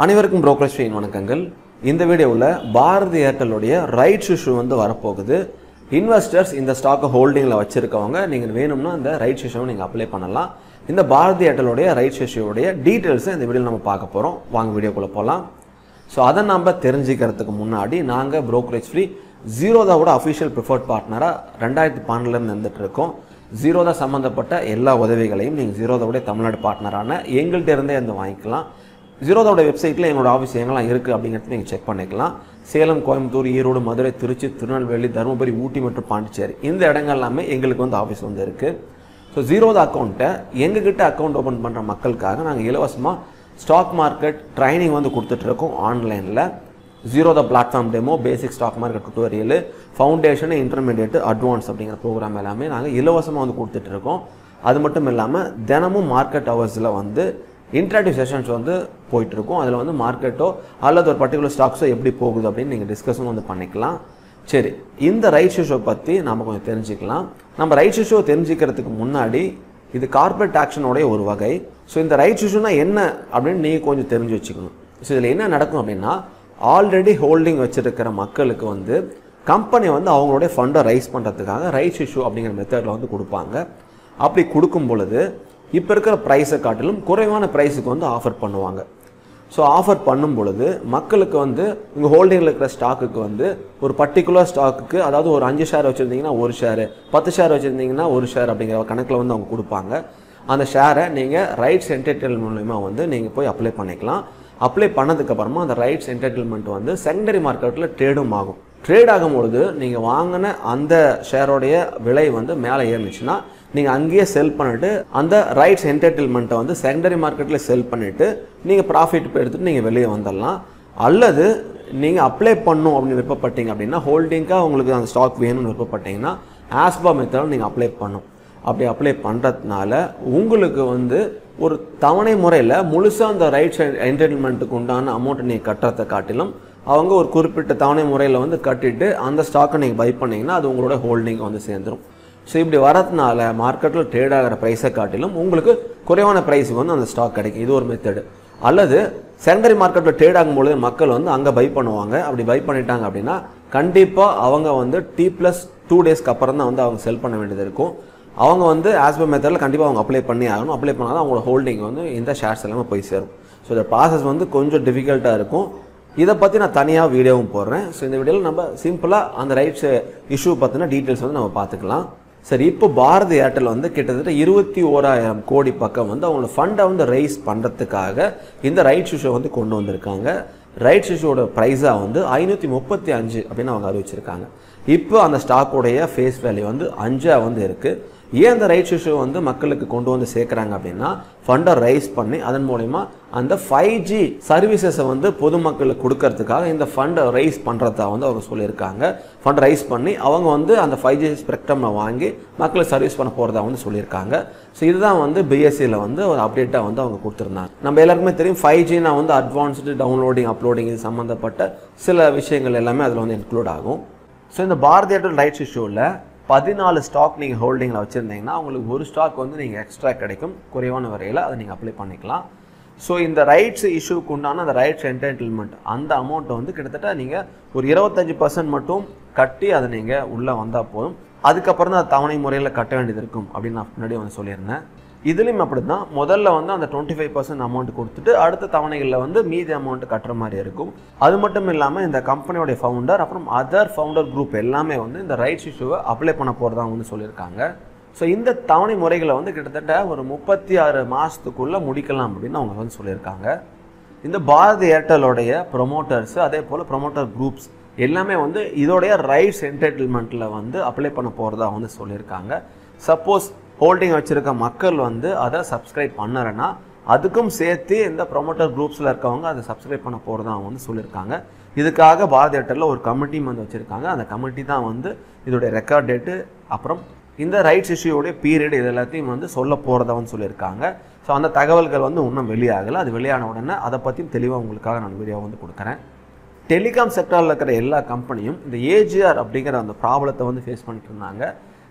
அனைவருக்கும் brokerage ஃபீன் வணக்கங்கள் இந்த வீடியோவில் பாரதி ஏர்டெல்லுடைய ரைட்ஸ் இஷ்யூ வந்து வரப்போகுது இன்வெஸ்டர்ஸ் இந்த ஸ்டாக்கை ஹோல்டிங்கில் வச்சுருக்கவங்க நீங்கள் வேணும்னா இந்த ரைட்ஸ் இஷ்யூவை நீங்கள் அப்ளை பண்ணலாம் இந்த பாரதி ஏர்டெல்லுடைய ரைட்ஸ் இஷ்யூவுடைய டீட்டெயில்ஸை இந்த வீடியோவில் நம்ம பார்க்க போகிறோம் வாங்க வீடியோக்குள்ளே போகலாம் ஸோ அதை நம்ம தெரிஞ்சுக்கிறதுக்கு முன்னாடி நாங்கள் brokerage ஃப்ரீ ஜீரோதாவோட அஃபிஷியல் ப்ரிஃபர்ட் பார்ட்னராக ரெண்டாயிரத்தி பன்னெண்டுலேருந்து இருந்துட்டு இருக்கோம் ஜீரோதா சம்மந்தப்பட்ட எல்லா உதவிகளையும் நீங்கள் ஜீரோதாவுடைய தமிழ்நாடு பார்ட்னரான எங்கள்கிட்ட இருந்தே வந்து வாங்கிக்கலாம் ஜீரோதாவோட வெப்சைட்டில் எங்களோட ஆஃபீஸ் எங்கெல்லாம் இருக்குது அப்படிங்கிறத நீங்கள் செக் பண்ணிக்கலாம் சேலம் கோயம்புத்தூர் ஈரோடு மதுரை திருச்சி திருநெல்வேலி தருமபுரி ஊட்டி மற்றும் பாண்டிச்சேரி இந்த இடங்கள் எல்லாமே எங்களுக்கு வந்து ஆஃபீஸ் வந்து இருக்குது ஸோ ஜீரோதா அக்கௌண்ட்டை எங்ககிட்ட அக்கௌண்ட் ஓப்பன் பண்ணுற மக்களுக்காக நாங்கள் இலவசமாக ஸ்டாக் மார்க்கெட் ட்ரைனிங் வந்து கொடுத்துட்ருக்கோம் ஆன்லைனில் Zerodha platform demo basic stock market tutorial foundation intermediate advance அப்படிங்கிற ப்ரோக்ராம் எல்லாமே நாங்கள் இலவசமாக வந்து கொடுத்துட்ருக்கோம் அது மட்டும் இல்லாமல் தினமும் மார்க்கெட் ஹவர்ஸில் வந்து இன்ட்ராக்டிவ் செஷன்ஸ் வந்து போயிட்டுருக்கும் அதில் வந்து மார்க்கெட்டோ அல்லது ஒரு பர்டிகுலர் ஸ்டாக்ஸோ எப்படி போகுது அப்படின்னு நீங்கள் டிஸ்கஸும் வந்து பண்ணிக்கலாம் சரி இந்த ரைட் இஷ்யூ பற்றி நம்ம கொஞ்சம் தெரிஞ்சுக்கலாம் நம்ம ரைட் இஷ்யூ தெரிஞ்சுக்கிறதுக்கு முன்னாடி இது கார்ப்பரேட் ஆக்ஷனோடைய ஒரு வகை ஸோ இந்த ரைட் இஷ்யூனா என்ன அப்படின்னு நீங்கள் கொஞ்சம் தெரிஞ்சு வச்சுக்கணும் ஸோ இதில் என்ன நடக்கும் அப்படின்னா ஆல்ரெடி ஹோல்டிங் வச்சிருக்கிற மக்களுக்கு வந்து கம்பெனி வந்து அவங்களுடைய ஃபண்டை ரைஸ் பண்ணுறதுக்காக ரைட்ஸ் இஷ்யூ அப்படிங்கிற மெத்தடில் வந்து கொடுப்பாங்க அப்படி கொடுக்கும் பொழுது இப்போ இருக்கிற ப்ரைஸை காட்டிலும் குறைவான ப்ரைஸுக்கு வந்து ஆஃபர் பண்ணுவாங்க ஸோ ஆஃபர் பண்ணும் பொழுது மக்களுக்கு வந்து உங்கள் ஹோல்டிங்கில் இருக்கிற ஸ்டாக்குக்கு வந்து ஒரு பர்டிகுலர் ஸ்டாக்குக்கு அதாவது ஒரு அஞ்சு ஷேர் வச்சுருந்தீங்கன்னா ஒரு ஷேரு பத்து ஷேர் வச்சுருந்தீங்கன்னா ஒரு ஷேர் அப்படிங்கிற கணக்கில் வந்து அவங்க கொடுப்பாங்க அந்த ஷேரை நீங்கள் ரைட்ஸ் என்டர்டெயில் மூலயமா வந்து நீங்கள் போய் அப்ளை பண்ணிக்கலாம் அப்ளை பண்ணதுக்கப்புறமா அந்த ரைட்ஸ் என்டர்டெயின்மெண்ட் வந்து செகண்டரி மார்க்கெட்டில் ட்ரேடும் ஆகும் ட்ரேட் ஆகும்பொழுது நீங்கள் வாங்கின அந்த ஷேரோடைய விலை வந்து மேலே ஏறிச்சுன்னா நீங்கள் அங்கேயே செல் பண்ணிட்டு அந்த ரைட்ஸ் என்டர்டெயின்மெண்ட்டை வந்து செகண்டரி மார்க்கெட்டில் செல் பண்ணிவிட்டு நீங்கள் ப்ராஃபிட் எடுத்துகிட்டு நீங்கள் வெளியே வந்துடலாம் அல்லது நீங்கள் அப்ளை பண்ணும் அப்படின்னு விருப்பப்பட்டீங்க அப்படின்னா ஹோல்டிங்காக உங்களுக்கு அந்த ஸ்டாக் வேணும்னு விருப்பப்பட்டீங்கன்னா ஆஸ்பா மெத்தடில் நீங்கள் அப்ளை பண்ணும் அப்படி அப்ளை பண்ணுறதுனால உங்களுக்கு வந்து ஒரு தவணை முறையில் முழுசாக அந்த ரைட்ஸ் என்டர்டெயின்மெண்ட்டுக்கு உண்டான அமௌண்ட்டை நீங்கள் கட்டுறதை காட்டிலும் அவங்க ஒரு குறிப்பிட்ட தவணை முறையில் வந்து கட்டிட்டு அந்த ஸ்டாக்கை நீங்கள் பை பண்ணீங்கன்னா அது உங்களோட ஹோல்டிங் வந்து சேர்ந்துடும் ஸோ இப்படி வரதுனால மார்க்கெட்டில் ட்ரேட் ஆகிற ப்ரைஸை காட்டிலும் உங்களுக்கு குறைவான ப்ரைஸுக்கு வந்து அந்த ஸ்டாக் கிடைக்கும் இது ஒரு மெத்தடு அல்லது செகண்டரி மார்க்கெட்டில் ட்ரேட் ஆகும்பொழுது மக்கள் வந்து அங்கே பை பண்ணுவாங்க அப்படி பை பண்ணிட்டாங்க அப்படின்னா கண்டிப்பாக அவங்க வந்து டி ப்ளஸ் டூ டேஸ்க்கு அப்புறம் தான் வந்து அவங்க செல் பண்ண வேண்டியது இருக்கும் அவங்க வந்து ஆஸ்பர் மெத்தடில் கண்டிப்பாக அவங்க அப்ளை பண்ணி ஆகணும் அப்ளை பண்ணால் தான் அவங்களோட ஹோல்டிங் வந்து இந்த ஷேர்ஸ் எல்லாமே போய் சேரும் ஸோ இந்த ப்ராசஸ் வந்து கொஞ்சம் டிஃபிகல்ட்டாக இருக்கும் இதை பற்றி நான் தனியாக வீடியோவும் போடுறேன் ஸோ இந்த வீடியோவில் நம்ம சிம்பிளாக அந்த ரைட்ஸ் இஷ்யூ பற்றின டீட்டெயில்ஸ் வந்து நம்ம பார்த்துக்கலாம் சரி இப்போ பாரதி ஏர்டெல் வந்து கிட்டத்தட்ட இருபத்தி ஓராயிரம் கோடி பக்கம் வந்து அவங்களோட ஃபண்டை வந்து ரைஸ் பண்ணுறதுக்காக இந்த ரைட்ஸ் இஷ்யூ வந்து கொண்டு வந்திருக்காங்க ரைட்ஸ் இஷ்யூவோட ப்ரைஸாக வந்து ஐநூற்றி முப்பத்தி அஞ்சு அப்படின்னு அவங்க அறிவிச்சிருக்காங்க இப்போ அந்த ஸ்டாக்கோடைய ஃபேஸ் வேல்யூ வந்து அஞ்சாக வந்து இருக்குது ஏன் அந்த ரைட்ஸ் இஷ்யூ வந்து மக்களுக்கு கொண்டு வந்து சேர்க்குறாங்க அப்படின்னா ஃபண்டை ரைஸ் பண்ணி அதன் மூலயமா அந்த ஃபைவ் ஜி சர்வீசஸை வந்து பொதுமக்களுக்கு கொடுக்கறதுக்காக இந்த ஃபண்டை ரைஸ் பண்ணுறதா வந்து அவங்க சொல்லியிருக்காங்க ஃபண்ட் ரைஸ் பண்ணி அவங்க வந்து அந்த ஃபைவ் ஜி ஸ்பெக்ட்ரமை வாங்கி மக்களுக்கு சர்வீஸ் பண்ண போகிறதா வந்து சொல்லியிருக்காங்க ஸோ இதுதான் வந்து பிஎஸ்சியில் வந்து ஒரு அப்டேட்டாக வந்து அவங்க கொடுத்துருந்தாங்க நம்ம எல்லாருக்குமே தெரியும் ஃபைவ் ஜினா வந்து அட்வான்ஸ்டு டவுன்லோடிங் அப்லோடிங் இது சம்மந்தப்பட்ட சில விஷயங்கள் எல்லாமே அதில் வந்து இன்க்ளூட் ஆகும் ஸோ இந்த பாரதி ஏர்டெல் ரைட்ஸ் இஷ்யூவில் பதினாலு ஸ்டாக் நீங்கள் ஹோல்டிங்கில் வச்சுருந்தீங்கன்னா உங்களுக்கு ஒரு ஸ்டாக் வந்து நீங்கள் எக்ஸ்ட்ரா கிடைக்கும் குறைவான வரையில் அதை நீங்கள் அப்ளை பண்ணிக்கலாம் ஸோ இந்த ரைட்ஸ் இஷ்யூக்கு உண்டான அந்த ரைட்ஸ் என்டைட்டில்மெண்ட் அந்த அமௌண்ட்டை வந்து கிட்டத்தட்ட நீங்கள் ஒரு இருபத்தஞ்சி பர்சன்ட் மட்டும் கட்டி அதை நீங்கள் உள்ளே வந்தால் போதும் அதுக்கப்புறம் தான் அது தவணை முறையில் கட்ட வேண்டியது இருக்கும் அப்படின்னு நான் முன்னாடி வந்து சொல்லியிருந்தேன் இதுலேயும் அப்படி தான் முதல்ல வந்து அந்த டுவெண்ட்டி ஃபைவ் பர்சன்ட் அமௌண்ட் கொடுத்துட்டு அடுத்த தவணைகளில் வந்து மீதி அமௌண்ட் கட்டுற மாதிரி இருக்கும் அது மட்டும் இல்லாமல் இந்த கம்பெனியோடைய ஃபவுண்டர் அப்புறம் அதர் ஃபவுண்டர் குரூப் எல்லாமே வந்து இந்த ரைட்ஸ் இஷ்யூவை அப்ளை பண்ண போகிறதா வந்து சொல்லியிருக்காங்க ஸோ இந்த தவணை முறைகளை வந்து கிட்டத்தட்ட ஒரு முப்பத்தி ஆறு மாதத்துக்குள்ளே முடிக்கலாம் அப்படின்னு அவங்க வந்து சொல்லியிருக்காங்க இந்த பாரதி ஏர்டெலோடைய ப்ரொமோட்டர்ஸ் அதே போல் ப்ரொமோட்டர் குரூப்ஸ் எல்லாமே வந்து இதோடைய ரைட்ஸ் என்டைட்டில்மெண்ட்டில் வந்து அப்ளை பண்ண போகிறதா வந்து சொல்லியிருக்காங்க சப்போஸ் ஹோல்டிங் வச்சுருக்க மக்கள் வந்து அதை சப்ஸ்கிரைப் பண்ணலைன்னா அதுக்கும் சேர்த்து இந்த ப்ரொமோட்டர் குரூப்ஸில் இருக்கவங்க அதை சப்ஸ்கிரைப் பண்ண போகிறதா வந்து சொல்லியிருக்காங்க இதுக்காக பாரதி ஏர்டெல்லில் ஒரு கமிட்டியும் வந்து வச்சுருக்காங்க அந்த கமிட்டி தான் வந்து இதோடைய ரெக்கார்ட் டேட்டு அப்புறம் இந்த ரைட்ஸ் இஷ்யூடைய பீரியட் இது எல்லாத்தையும் வந்து சொல்ல போகிறதா வந்து சொல்லியிருக்காங்க ஸோ அந்த தகவல்கள் வந்து இன்னும் வெளியாகலை அது வெளியான உடனே அதை பற்றியும் தெளிவாக உங்களுக்காக நான் வீடியோ வந்து கொடுக்குறேன் டெலிகாம் செக்டரில் இருக்கிற எல்லா கம்பெனியும் இந்த ஏஜிஆர் அப்படிங்கிற அந்த ப்ராப்ளத்தை வந்து ஃபேஸ் பண்ணிட்டு இருந்தாங்க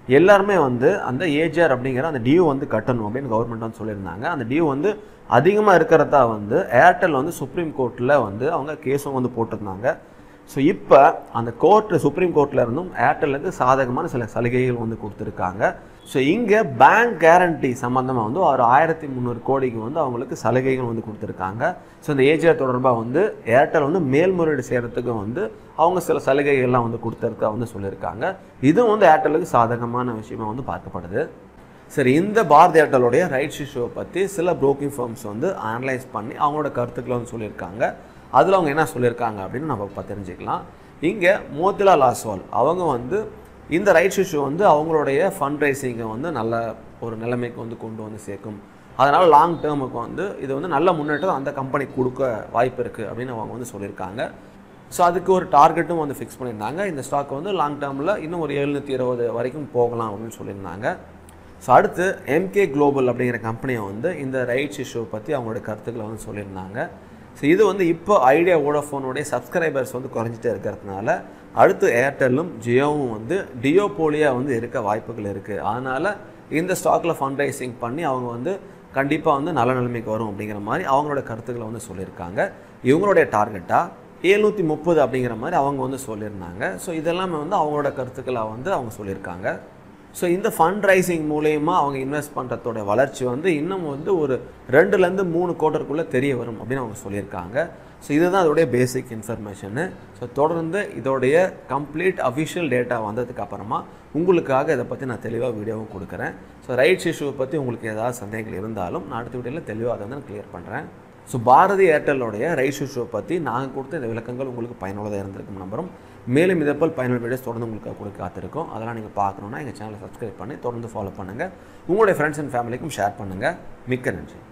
எல்லாருமே வந்து அந்த ஏஜிஆர் அப்படிங்கிற அந்த டியூ வந்து கட்டணும் அப்படின்னு கவர்மெண்ட் வந்து சொல்லியிருந்தாங்க அந்த டியூ வந்து அதிகமாக இருக்கிறதா வந்து ஏர்டெல் வந்து சுப்ரீம் கோர்ட்டில் வந்து அவங்க கேஸும் வந்து போட்டிருந்தாங்க ஸோ இப்போ அந்த கோர்ட் சுப்ரீம் கோர்ட்டில் இருந்தும் ஏர்டெல்லுக்கு சாதகமான சில சலுகைகள் வந்து கொடுத்துருக்காங்க ஸோ இங்கே பேங்க் கேரண்டி சம்மந்தமாக வந்து ஒரு ஆயிரத்தி முந்நூறு கோடிக்கு வந்து அவங்களுக்கு சலுகைகள் வந்து கொடுத்துருக்காங்க ஸோ இந்த ஏஜிஆர் தொடர்பாக வந்து ஏர்டெல் வந்து மேல்முறையீடு செய்கிறதுக்கு வந்து அவங்க சில சலுகைகள்லாம் வந்து கொடுத்துருக்கா வந்து சொல்லியிருக்காங்க இதுவும் வந்து ஏர்டெல்லுக்கு சாதகமான விஷயமா வந்து பார்க்கப்படுது சரி இந்த பாரத் ஏர்டெலுடைய ரைட் இஷ்யூவை பற்றி சில ப்ரோக்கிங் ஃபார்ம்ஸ் வந்து அனலைஸ் பண்ணி அவங்களோட கருத்துக்களை வந்து சொல்லியிருக்காங்க அதில் அவங்க என்ன சொல்லியிருக்காங்க அப்படின்னு நம்ம இப்போ தெரிஞ்சுக்கலாம் இங்கே மோத்திலால் ஆஸ்வால் அவங்க வந்து இந்த ரைட் இஷ்யூ வந்து அவங்களுடைய ஃபண்ட் ரைசிங்கை வந்து நல்ல ஒரு நிலைமைக்கு வந்து கொண்டு வந்து சேர்க்கும் அதனால் லாங் டேர்முக்கு வந்து இது வந்து நல்ல முன்னேற்றம் அந்த கம்பெனி கொடுக்க வாய்ப்பு இருக்குது அப்படின்னு அவங்க வந்து சொல்லியிருக்காங்க ஸோ அதுக்கு ஒரு டார்கெட்டும் வந்து ஃபிக்ஸ் பண்ணியிருந்தாங்க இந்த ஸ்டாக் வந்து லாங் டேர்மில் இன்னும் ஒரு எழுநூற்றி இருபது வரைக்கும் போகலாம் அப்படின்னு சொல்லியிருந்தாங்க ஸோ அடுத்து எம்கே குளோபல் அப்படிங்கிற கம்பெனியை வந்து இந்த ரைட்ஸ் இஷ்யூ பற்றி அவங்களோட கருத்துக்களை வந்து சொல்லியிருந்தாங்க ஸோ இது வந்து இப்போ ஐடியா வோடஃபோனுடைய சப்ஸ்கிரைபர்ஸ் வந்து குறைஞ்சிட்டே இருக்கிறதுனால அடுத்து ஏர்டெல்லும் ஜியோவும் வந்து டியோபோலியாக வந்து இருக்க வாய்ப்புகள் இருக்குது அதனால் இந்த ஸ்டாக்கில் ஃபண்ட் ரைசிங் பண்ணி அவங்க வந்து கண்டிப்பாக வந்து நல்ல நிலைமைக்கு வரும் அப்படிங்கிற மாதிரி அவங்களோட கருத்துக்களை வந்து சொல்லியிருக்காங்க இவங்களுடைய டார்கெட்டாக எழுநூற்றி முப்பது அப்படிங்கிற மாதிரி அவங்க வந்து சொல்லியிருந்தாங்க ஸோ இதெல்லாமே வந்து அவங்களோட கருத்துக்களை வந்து அவங்க சொல்லியிருக்காங்க ஸோ இந்த ஃபண்ட் ரைசிங் மூலயமா அவங்க இன்வெஸ்ட் பண்ணுறதோட வளர்ச்சி வந்து இன்னும் வந்து ஒரு ரெண்டுலேருந்து மூணு கோட்டருக்குள்ளே தெரிய வரும் அப்படின்னு அவங்க சொல்லியிருக்காங்க ஸோ இதுதான் அதோடைய பேசிக் இன்ஃபர்மேஷனு ஸோ தொடர்ந்து இதோடைய கம்ப்ளீட் அஃபிஷியல் டேட்டா வந்ததுக்கு அப்புறமா உங்களுக்காக இதை பற்றி நான் தெளிவாக வீடியோவும் கொடுக்குறேன் ஸோ ரைட்ஸ் இஷ்யூவை பற்றி உங்களுக்கு ஏதாவது சந்தேகங்கள் இருந்தாலும் நான் அடுத்த வீடியோவில் தெளிவாக அதை வந்து நான் கிளியர் பண்ணுறேன் ஸோ பாரதி ஏர்டெல்லோடைய ரைட்ஸ் இஷ்யூவை பற்றி நாங்கள் கொடுத்த இந்த விளக்கங்கள் உங்களுக்கு பயனுள்ளதாக இருந்திருக்கும் நம்புறோம் மேலும் இதேபோல் பயனுள்ள வீடியோஸ் தொடர்ந்து உங்களுக்கு கொடுக்க காத்திருக்கோம் அதெல்லாம் நீங்கள் பார்க்கணுன்னா எங்கள் சேனலை சப்ஸ்கிரைப் பண்ணி தொடர்ந்து ஃபாலோ பண்ணுங்கள் உங்களுடைய ஃப்ரெண்ட்ஸ் அண்ட் ஃபேமிலிக்கும் ஷேர் பண்ணுங்கள் மிக்க நன்றி